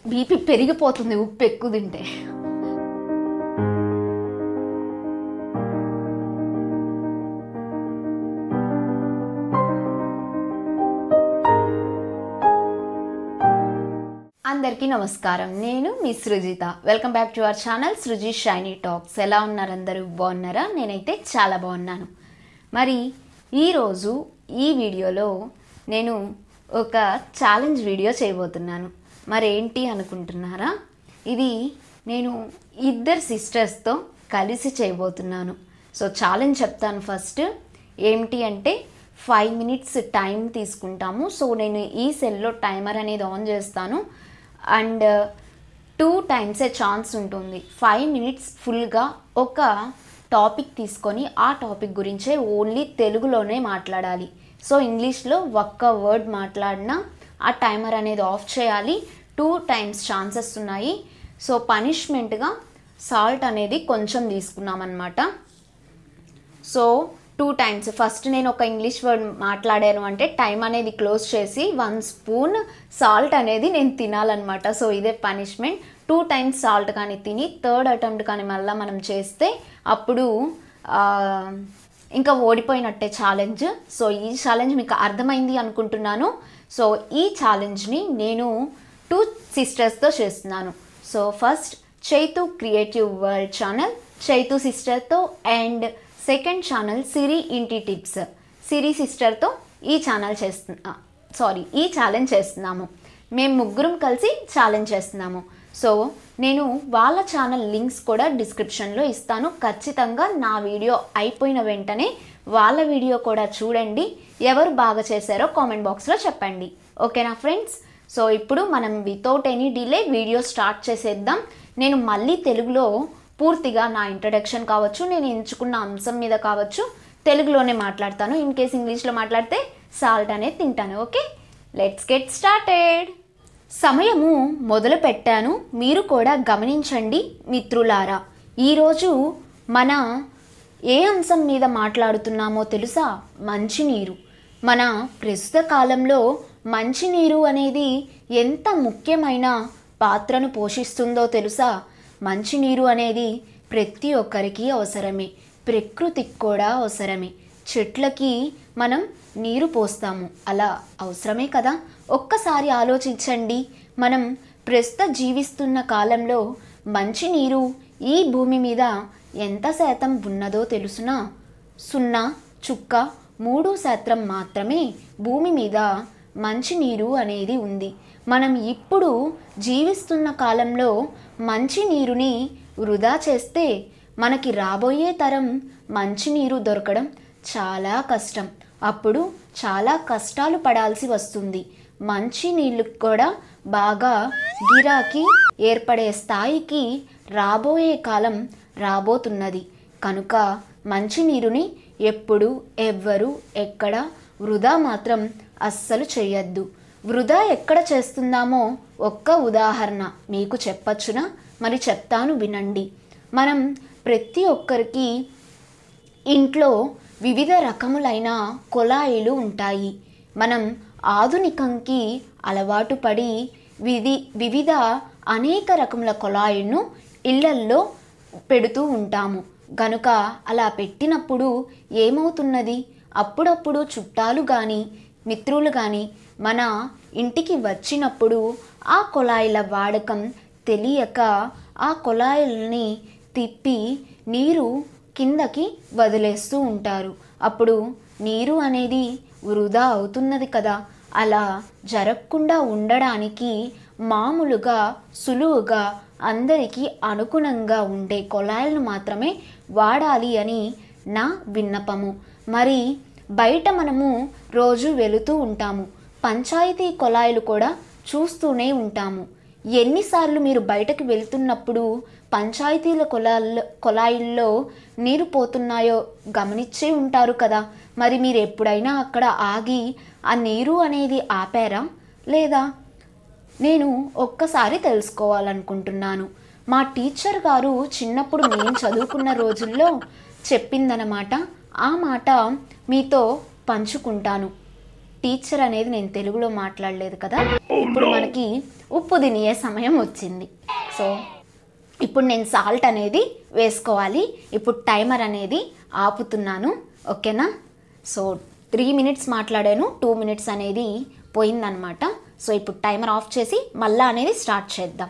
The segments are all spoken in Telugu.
బీపీ పెరిగిపోతుంది ఉప్పు ఎక్కువ తింటే అందరికీ నమస్కారం నేను మీ Srujitha welcome back to our channel Sruji shiny talks ఎలా ఉన్నారు అందరూ బాగున్నారా నేనైతే చాలా బాగున్నాను మరి ఈరోజు ఈ వీడియోలో నేను ఒక ఛాలెంజ్ వీడియో చేయబోతున్నాను మరి ఏంటి అనుకుంటున్నారా ఇది నేను ఇద్దరు సిస్టర్స్తో కలిసి చేయబోతున్నాను సో ఛాలెంజ్ చెప్తాను ఫస్ట్ ఏమిటి అంటే ఫైవ్ మినిట్స్ టైం తీసుకుంటాము సో నేను ఈ సెల్లో టైమర్ అనేది ఆన్ చేస్తాను అండ్ టూ టైమ్సే ఛాన్స్ ఉంటుంది ఫైవ్ మినిట్స్ ఫుల్గా ఒక టాపిక్ తీసుకొని ఆ టాపిక్ గురించే ఓన్లీ తెలుగులోనే మాట్లాడాలి సో ఇంగ్లీష్లో ఒక్క వర్డ్ మాట్లాడినా ఆ టైమర్ అనేది ఆఫ్ చేయాలి టూ టైమ్స్ ఛాన్సెస్ ఉన్నాయి సో పనిష్మెంట్గా సాల్ట్ అనేది కొంచెం తీసుకున్నామన్నమాట సో టూ టైమ్స్ ఫస్ట్ నేను ఒక ఇంగ్లీష్ వర్డ్ మాట్లాడాను అంటే టైం అనేది క్లోజ్ చేసి వన్ స్పూన్ సాల్ట్ అనేది నేను తినాలన్నమాట సో ఇదే పనిష్మెంట్ టూ టైమ్స్ సాల్ట్ కానీ తిని థర్డ్ అటెంప్ట్ కానీ మళ్ళీ మనం చేస్తే అప్పుడు ఆ, ఇంకా ఓడిపోయినట్టే ఛాలెంజ్ సో ఈ ఛాలెంజ్ మీకు అర్థమైంది అనుకుంటున్నాను సో ఈ ఛాలెంజ్ని నేను టూ సిస్టర్స్తో చేస్తున్నాను so first Chaitu creative world channel Chaitu సిస్టర్తో అండ్ సెకండ్ ఛానల్ సిరి ఇంటి టిప్స్ సిరి సిస్టర్తో ఈ ఛానల్ చేస్తున్నా సారీ ఈ ఛాలెంజ్ చేస్తున్నాము మేము ముగ్గురం కలిసి ఛాలెంజ్ చేస్తున్నాము సో నేను వాళ్ళ ఛానల్ లింక్స్ కూడా డిస్క్రిప్షన్లో ఇస్తాను ఖచ్చితంగా నా వీడియో అయిపోయిన వెంటనే వాళ్ళ వీడియో కూడా చూడండి ఎవరు బాగా చేశారో కామెంట్ బాక్స్లో చెప్పండి ఓకేనా ఫ్రెండ్స్ సో ఇప్పుడు మనం without any delay video start చేసేద్దాం నేను మళ్ళీ తెలుగులో పూర్తిగా నా ఇంట్రడక్షన్ కావచ్చు నేను ఎంచుకున్న అంశం మీద కావచ్చు తెలుగులోనే మాట్లాడతాను ఇన్ కేస్ ఇంగ్లీష్లో మాట్లాడితే సాల్ట్ అనేది తింటాను ఓకే లెట్స్ గెట్ స్టార్టెడ్ సమయము మొదలు పెట్టాను మీరు కూడా గమనించండి మిత్రులారా ఈరోజు మన ఏ అంశం మీద మాట్లాడుతున్నామో తెలుసా మంచినీరు మన ప్రస్తుత కాలంలో మంచినీరు అనేది ఎంత ముఖ్యమైన పాత్రను పోషిస్తుందో తెలుసా మంచినీరు అనేది ప్రతి ఒక్కరికి అవసరమే ప్రకృతికి కూడా అవసరమే చెట్లకి మనం నీరు పోస్తాము అలా అవసరమే కదా ఒక్కసారి ఆలోచించండి మనం ప్రస్తుత జీవిస్తున్న కాలంలో మంచినీరు ఈ భూమి మీద ఎంత శాతం ఉన్నదో తెలుసునా సున్నా చుక్క మూడు శాతం మాత్రమే భూమి మీద మంచినీరు అనేది ఉంది మనం ఇప్పుడు జీవిస్తున్న కాలంలో మంచినీరుని వృధా చేస్తే మనకి రాబోయే తరం మంచినీరు దొరకడం చాలా కష్టం అప్పుడు చాలా కష్టాలు పడాల్సి వస్తుంది మంచి నీళ్ళకు కూడా బాగా గిరాకీ ఏర్పడే స్థాయికి రాబోయే కాలం రాబోతున్నది కనుక మంచినీరుని ఎప్పుడు ఎవ్వరు ఎక్కడ వృధా మాత్రం అస్సలు చేయొద్దు వృధా ఎక్కడ చేస్తున్నామో ఒక్క ఉదాహరణ మీకు చెప్పచ్చునా మరి చెప్తాను వినండి మనం ప్రతి ఒక్కరికి ఇంట్లో వివిధ రకములైన కుళాయిలు ఉంటాయి మనం ఆధునికంకి అలవాటు పడి విధి వివిధ అనేక రకముల కుళాయిలను ఇళ్లల్లో పెడుతూ ఉంటాము గనుక అలా పెట్టినప్పుడు ఏమవుతున్నది అప్పుడప్పుడు చుట్టాలు కానీ మిత్రులు కానీ మన ఇంటికి వచ్చినప్పుడు ఆ కుళాయిల వాడకం తెలియక ఆ కుళాయిల్ని తిప్పి నీరు కిందకి వదిలేస్తూ ఉంటారు అప్పుడు నీరు అనేది వృధా అవుతున్నది కదా అలా జరగకుండా ఉండడానికి మామూలుగా సులువుగా అందరికీ అనుగుణంగా ఉండే కుళాయిలను మాత్రమే వాడాలి అని నా విన్నపము మరి బయట మనము రోజు వెళుతూ ఉంటాము పంచాయతీ కుళాయిలు కూడా చూస్తూనే ఉంటాము ఎన్నిసార్లు మీరు బయటకు వెళ్తున్నప్పుడు పంచాయతీల కుళాయిల్లో కుళాయిల్లో నీరు పోతున్నాయో గమనించే ఉంటారు కదా మరి మీరు ఎప్పుడైనా అక్కడ ఆగి ఆ నీరు అనేది ఆపారా లేదా నేను ఒక్కసారి తెలుసుకోవాలనుకుంటున్నాను మా టీచర్ గారు చిన్నప్పుడు నేను చదువుకున్న రోజుల్లో చెప్పిందనమాట ఆ మాట మీతో పంచుకుంటాను టీచర్ అనేది నేను తెలుగులో మాట్లాడలేదు కదా ఇప్పుడు మనకి ఉప్పు తినే సమయం వచ్చింది సో ఇప్పుడు నేను సాల్ట్ అనేది వేసుకోవాలి ఇప్పుడు టైమర్ అనేది ఆపుతున్నాను ఓకేనా సో త్రీ మినిట్స్ మాట్లాడాను టూ మినిట్స్ అనేది పోయిందనమాట సో ఇప్పుడు టైమర్ ఆఫ్ చేసి మళ్ళా అనేది స్టార్ట్ చేద్దాం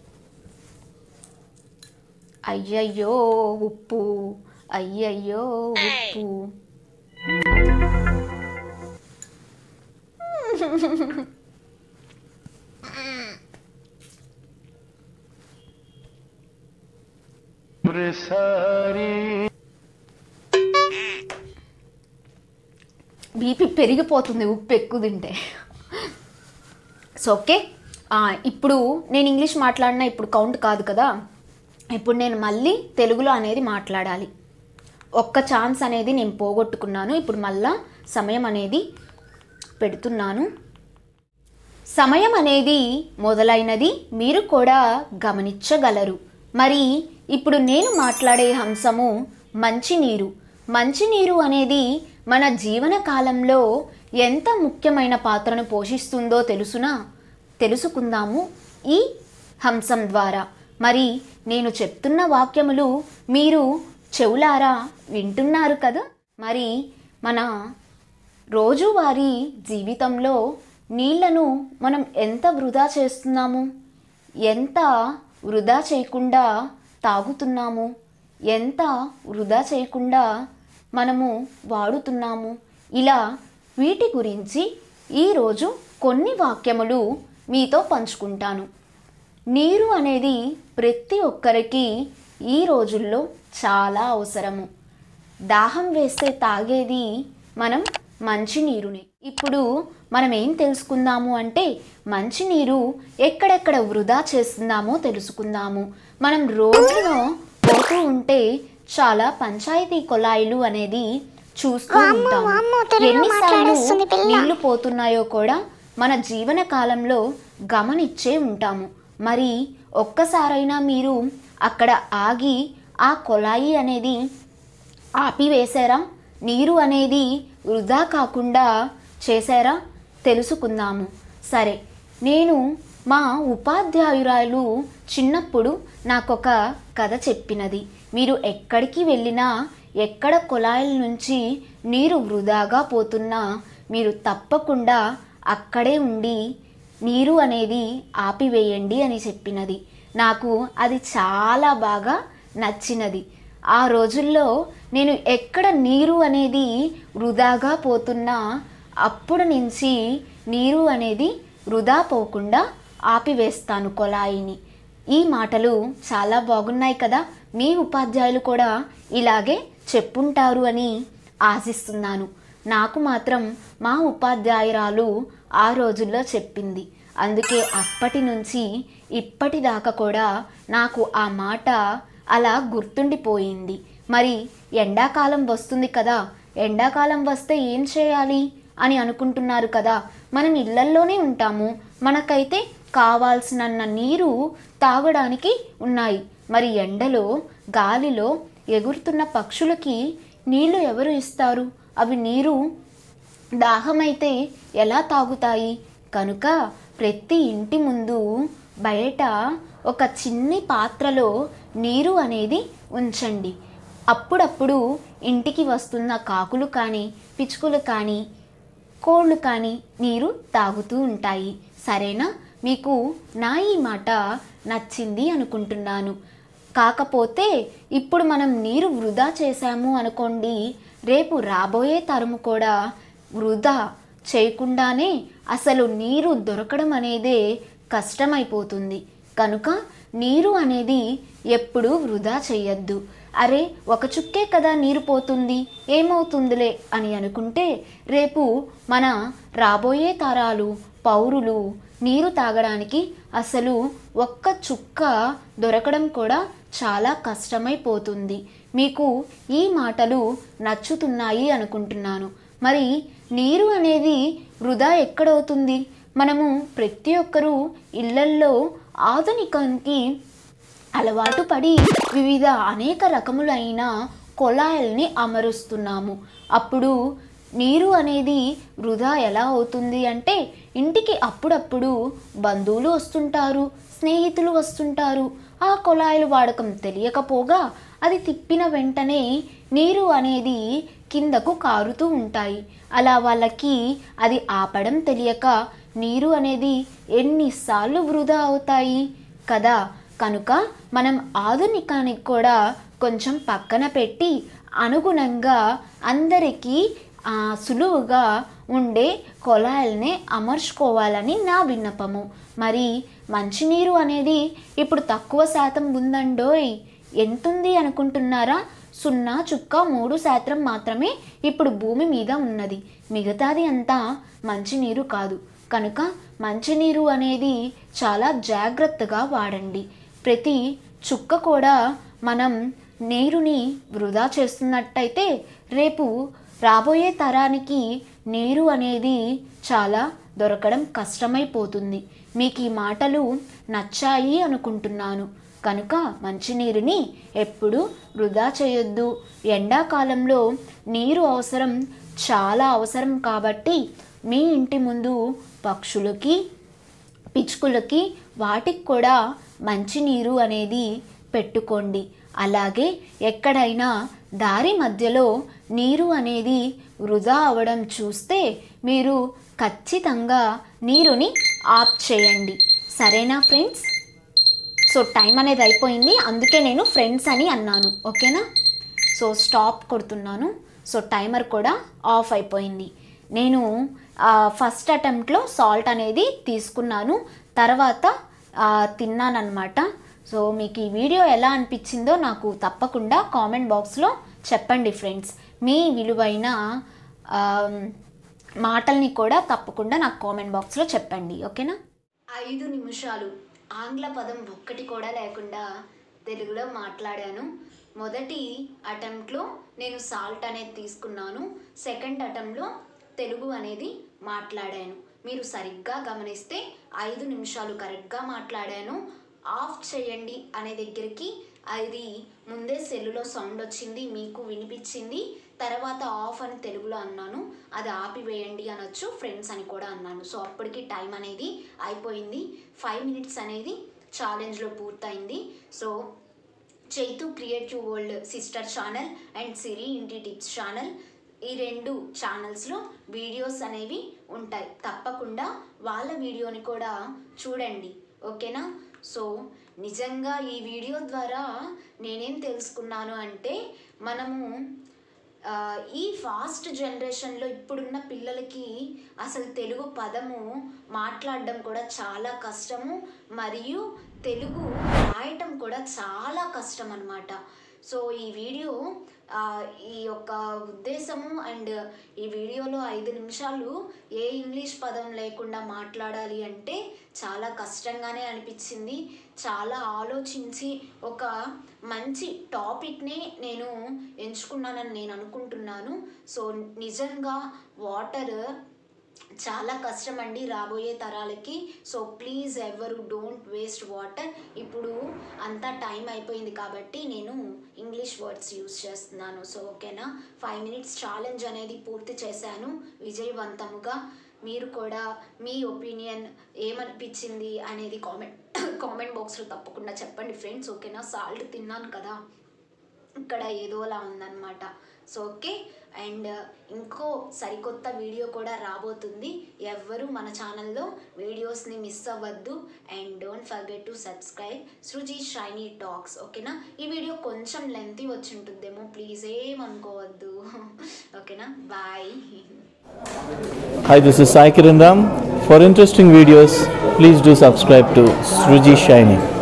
అయ్యయ్యో ఉప్పు అయ్యయ్యో ఉప్పు బీపీ పెరిగిపోతుంది ఉప్పు ఎక్కువ తింటే సో ఓకే ఆ, ఇప్పుడు నేను ఇంగ్లీష్ మాట్లాడినా ఇప్పుడు కౌంట్ కాదు కదా ఇప్పుడు నేను మళ్ళీ తెలుగులో అనేది మాట్లాడాలి ఒక్క ఛాన్స్ అనేది నేను పోగొట్టుకున్నాను ఇప్పుడు మళ్ళా సమయం అనేది పెడుతున్నాను సమయం అనేది మొదలైనది మీరు కూడా గమనించగలరు మరి ఇప్పుడు నేను మాట్లాడే అంశము మంచినీరు మంచినీరు అనేది మన జీవన కాలంలో ఎంత ముఖ్యమైన పాత్రను పోషిస్తుందో తెలుసునా తెలుసుకుందాము ఈ హంసం ద్వారా మరి నేను చెప్తున్న వాక్యములు మీరు చెవులారా వింటున్నారు కదా మరి మన రోజువారీ జీవితంలో నీళ్లను మనం ఎంత వృధా చేస్తున్నాము ఎంత వృధా చేయకుండా తాగుతున్నాము ఎంత వృధా చేయకుండా మనము వాడుతున్నాము ఇలా వీటి గురించి ఈరోజు కొన్ని వాక్యములు మీతో పంచుకుంటాను నీరు అనేది ప్రతి ఒక్కరికి ఈ రోజుల్లో చాలా అవసరము దాహం వేస్తే తాగేది మనం మంచినీరుని ఇప్పుడు మనం ఏం తెలుసుకుందాము అంటే మంచినీరు ఎక్కడెక్కడ వృధా చేస్తున్నామో తెలుసుకుందాము మనం రోడ్డులో పోతూ ఉంటే చాలా పంచాయతీ కొలాయిలు అనేది చూస్తూ ఉంటాము వామ్మో, తెలుగులో ఎన్నిసార్లు మాట్లాడేస్తుంది పిల్ల. నీళ్లు పోతున్నాయో కూడా మన జీవన కాలంలో గమనిచ్చే ఉంటాము మరి ఒక్కసారైనా మీరు అక్కడ ఆగి ఆ కొలాయి అనేది ఆపివేశారా నీరు అనేది వృధా కాకుండా చేశారా తెలుసుకుందాము సరే నేను మా ఉపాధ్యాయురాలు చిన్నప్పుడు నాకొక కథ చెప్పినది మీరు ఎక్కడికి వెళ్ళినా ఎక్కడ కుళాయిల నుంచి నీరు వృధాగా పోతున్నా మీరు తప్పకుండా అక్కడే ఉండి నీరు అనేది ఆపివేయండి అని చెప్పినది నాకు అది చాలా బాగా నచ్చినది ఆ రోజుల్లో నేను ఎక్కడ నీరు అనేది వృధాగా పోతున్నా అప్పుడు నుంచి నీరు అనేది వృధా పోకుండా ఆపివేస్తాను కొలాయిని ఈ మాటలు చాలా బాగున్నాయి కదా మీ ఉపాధ్యాయులు కూడా ఇలాగే చెప్పుంటారు అని ఆశిస్తున్నాను నాకు మాత్రం మా ఉపాధ్యాయురాలు ఆ రోజుల్లో చెప్పింది అందుకే అప్పటి నుంచి ఇప్పటిదాకా కూడా నాకు ఆ మాట అలా గుర్తుండిపోయింది మరి ఎండాకాలం వస్తుంది కదా ఎండాకాలం వస్తే ఏం చేయాలి అని అనుకుంటున్నారు కదా మనం ఇళ్లల్లోనే ఉంటాము మనకైతే కావాల్సినన్న నీరు తాగడానికి ఉన్నాయి మరి ఎండలో గాలిలో ఎగురుతున్న పక్షులకి నీళ్లు ఎవరు ఇస్తారు అవి నీరు దాహమైతే ఎలా తాగుతాయి కనుక ప్రతి ఇంటి ముందు బయట ఒక చిన్ని పాత్రలో నీరు అనేది ఉంచండి అప్పుడప్పుడు ఇంటికి వస్తున్న కాకులు కానీ పిచ్చుకలు కానీ కోళ్ళు కానీ నీరు తాగుతూ ఉంటాయి సరేనా మీకు నా ఈ మాట నచ్చింది అనుకుంటున్నాను కాకపోతే ఇప్పుడు మనం నీరు వృధా చేశాము అనుకోండి రేపు రాబోయే తరము కూడా వృధా చేయకుండానే అసలు నీరు దొరకడం అనేదే కష్టమైపోతుంది కనుక నీరు అనేది ఎప్పుడూ వృధా చేయొద్దు అరే ఒక చుక్కే కదా నీరు పోతుంది ఏమవుతుందిలే అని అనుకుంటే రేపు మన రాబోయే తరాలు పౌరులు నీరు తాగడానికి అసలు ఒక్క చుక్క దొరకడం కూడా చాలా కష్టమైపోతుంది మీకు ఈ మాటలు నచ్చుతున్నాయి అనుకుంటున్నాను మరి నీరు అనేది వృధా ఎక్కడవుతుంది మనము ప్రతి ఒక్కరూ ఇళ్లల్లో ఆధునికానికి అలవాటు పడి వివిధ అనేక రకములైన కొలాయిల్ని అమరుస్తున్నాము అప్పుడు నీరు అనేది వృధా ఎలా అవుతుంది అంటే ఇంటికి అప్పుడప్పుడు బంధువులు వస్తుంటారు స్నేహితులు వస్తుంటారు ఆ కుళాయిల వాడకం తెలియకపోగా అది తిప్పిన వెంటనే నీరు అనేది కిందకు కారుతూ ఉంటాయి అలా వాళ్ళకి అది ఆపడం తెలియక నీరు అనేది ఎన్నిసార్లు వృధా అవుతాయి కదా కనుక మనం ఆధునికానికి కూడా కొంచెం పక్కన పెట్టి అనుగుణంగా అందరికీ ఆ, సులువుగా ఉండే కొలాయిల్ని అమర్చుకోవాలని నా విన్నపము మరి మంచినీరు అనేది ఇప్పుడు తక్కువ శాతం ఉందండోయ్ ఎంతుంది అనుకుంటున్నారా సున్నా చుక్క మూడు శాతం మాత్రమే ఇప్పుడు భూమి మీద ఉన్నది మిగతాది అంతా మంచినీరు కాదు కనుక మంచినీరు అనేది చాలా జాగ్రత్తగా వాడండి ప్రతి చుక్క కూడా మనం నీరుని వృధా చేస్తున్నట్టయితే రేపు రాబోయే తరానికి నీరు అనేది చాలా దొరకడం కష్టమైపోతుంది మీకు ఈ మాటలు నచ్చాయి అనుకుంటున్నాను కనుక మంచినీరుని ఎప్పుడు వృధా చేయొద్దు ఎండాకాలంలో నీరు అవసరం చాలా అవసరం కాబట్టి మీ ఇంటి ముందు పక్షులకి పిచ్చుకలకి వాటికి కూడా మంచినీరు అనేది పెట్టుకోండి అలాగే ఎక్కడైనా దారి మధ్యలో నీరు అనేది వృధా అవ్వడం చూస్తే మీరు ఖచ్చితంగా నీరుని ఆఫ్ చేయండి సరేనా ఫ్రెండ్స్ సో టైం అనేది అయిపోయింది అందుకే నేను ఫ్రెండ్స్ అని అన్నాను ఓకేనా సో స్టాప్ కొడుతున్నాను సో టైమర్ కూడా ఆఫ్ అయిపోయింది నేను ఫస్ట్ అటెంప్ట్లో సాల్ట్ అనేది తీసుకున్నాను తర్వాత తిన్నానమాట సో మీకు ఈ వీడియో ఎలా అనిపించిందో నాకు తప్పకుండా కామెంట్ బాక్స్లో చెప్పండి ఫ్రెండ్స్ మీ విలువైన ఆ, మాటల్ని కూడా తప్పకుండా నాకు కామెంట్ బాక్స్లో చెప్పండి ఓకేనా ఐదు నిమిషాలు ఆంగ్ల పదం ఒక్కటి కూడా లేకుండా తెలుగులో మాట్లాడాను మొదటి అటెంప్ట్లో నేను సాల్ట్ అనేది తీసుకున్నాను సెకండ్ అటెంప్ట్లో తెలుగు అనేది మాట్లాడాను మీరు సరిగ్గా గమనిస్తే ఐదు నిమిషాలు కరెక్ట్గా మాట్లాడాను ఆఫ్ చేయండి అనే దగ్గరికి అది ముందే సెల్లులో సౌండ్ వచ్చింది మీకు వినిపించింది తర్వాత ఆఫ్ అని తెలుగులో అన్నాను అది ఆపివేయండి అనొచ్చు ఫ్రెండ్స్ అని కూడా అన్నాను సో అప్పటికి టైం అనేది అయిపోయింది ఫైవ్ మినిట్స్ అనేది ఛాలెంజ్లో పూర్తయింది so Chaitu creative world sister channel and Siri ఇంటి టిప్స్ ఛానల్ ఈ రెండు ఛానల్స్లో వీడియోస్ అనేవి ఉంటాయి తప్పకుండా వాళ్ళ వీడియోని కూడా చూడండి ఓకేనా సో నిజంగా ఈ వీడియో ద్వారా నేనేం తెలుసుకున్నాను అంటే మనము ఆ, ఈ ఫాస్ట్ జనరేషన్లో ఇప్పుడున్న పిల్లలకి అసలు తెలుగు పదము మాట్లాడడం కూడా చాలా కష్టము మరియు తెలుగు రాయటం కూడా చాలా కష్టం అన్నమాట సో ఈ వీడియో ఆ, ఈ యొక్క ఉద్దేశము అండ్ ఈ వీడియోలో ఐదు నిమిషాలు ఏ ఇంగ్లీష్ పదం లేకుండా మాట్లాడాలి అంటే చాలా కష్టంగానే అనిపించింది చాలా ఆలోచించి ఒక మంచి టాపిక్నే నేను ఎంచుకున్నానని నేను అనుకుంటున్నాను సో నిజంగా వాటర్ చాలా కష్టం అండి రాబోయే తరాలకి సో ప్లీజ్ ఎవరు డోంట్ వేస్ట్ వాటర్ ఇప్పుడు అంతా టైం అయిపోయింది కాబట్టి నేను ఇంగ్లీష్ వర్డ్స్ యూస్ చేస్తున్నాను సో ఓకేనా ఫైవ్ మినిట్స్ ఛాలెంజ్ అనేది పూర్తి చేశాను విజయవంతముగా మీరు కూడా మీ ఒపీనియన్ ఏమనిపించింది అనేది కామెంట్ కామెంట్ బాక్స్లో తప్పకుండా చెప్పండి ఫ్రెండ్స్ ఓకేనా సాల్ట్ తిన్నాను కదా ఇక్కడ ఏదోలా ఉందన్నమాట సో ఓకే అండ్ ఇంకో సరికొత్త వీడియో కూడా రాబోతుంది ఎవ్వరు మన ఛానల్లో వీడియోస్ని మిస్ అవ్వద్దు and don't forget to subscribe Sruji shiny talks ఓకేనా ఈ వీడియో కొంచెం లెంతీ వచ్చి ఉంటుందేమో ప్లీజ్ ఏమనుకోవద్దు ఓకేనా bye Hi, this is Sai Kirandam. For interesting videos, please do subscribe to Sruji Shiny.